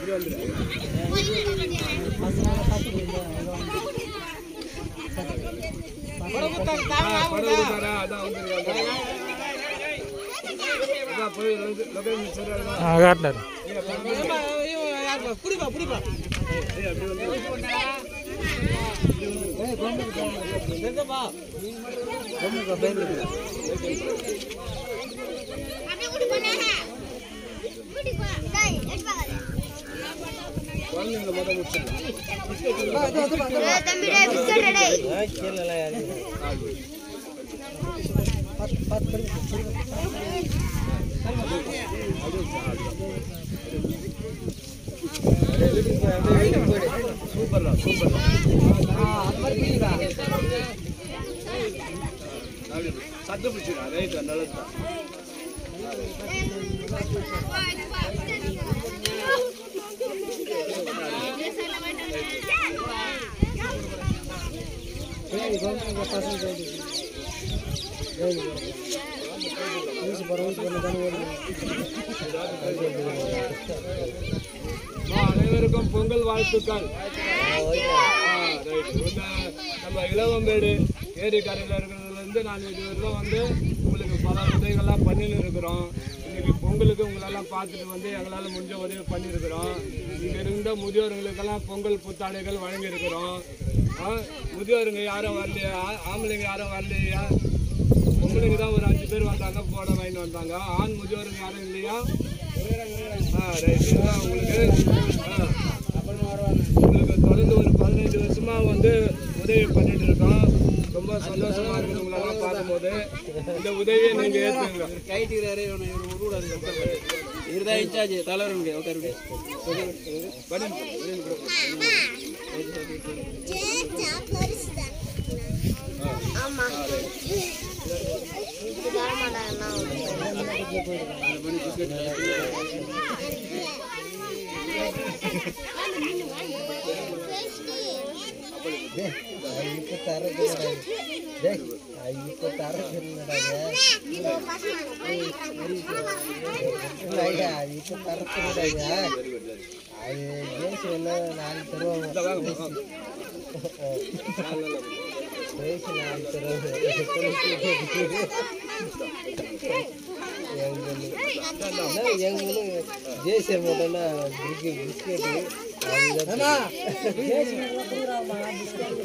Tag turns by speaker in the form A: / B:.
A: அப்படி வந்துடு படகுக்காரா அதான் வந்துருக்காங்க அதான் போய் லொகேஷன் சரியாக
B: காட்டினார்
A: குழந்தைங்களை மட்டும் முடிச்சிடலாம் சூப்பர்டா சூப்பர்டா சத்து பிடிச்சிடா ரைட் நல்லதுதான் அம்மா, அனைவருக்கும் பொங்கல் வாழ்த்துக்கள் ஆ, ரைட். இந்த நம்ம இளவம்பேடு ஏரி கரையில் இருக்கிறதுலேருந்து நான் இதுவரையிலும் வந்து உங்களுக்கு பல உதவிகள்லாம் பண்ணின்னு இருக்கிறோம் இன்னைக்கு பொங்கலுக்கு உங்களெல்லாம் பார்த்துட்டு வந்து எங்களால் முடிஞ்ச உதவி பண்ணியிருக்கிறோம் இங்கே இருந்த முதியோர்களுக்கெல்லாம் பொங்கல் புத்தாடைகள் வழங்கியிருக்கிறோம் ஆ, முதியோருங்க யாரும் வரலையா ஆ- ஆம்பளைங்க யாரும் வரலையா பொம்பளைங்க தான் ஒரு அஞ்சு பேர் வந்தாங்க போட வாங்கிட்டு வந்தாங்க ஆண் முதியோருங்க யாரும் இல்லையா ஆ ரைட் இதுதான் உங்களுக்கு ஆ. உங்களுக்கு தொடர்ந்து ஒரு பதினைஞ்சு வருஷமா வந்து உதவி பண்ணிட்டு இருக்கோம் ரொம்ப சந்தோஷமா இருக்குது உங்களெல்லாம் பார்க்கும்போது இந்த உதவியை நீங்க ஏற்றுங்க
C: கைட்டுக்கிறாரு இவனை இவர் விடக்கூடாது இவர் தான் இன்சார்ஜ் தலைவர் உட்காரு
D: ஆமா இதுக்கு தர மாட்டாங்கண்ணா
E: ஜேசியர் மட்டும்னா பிஸ்கெட்டு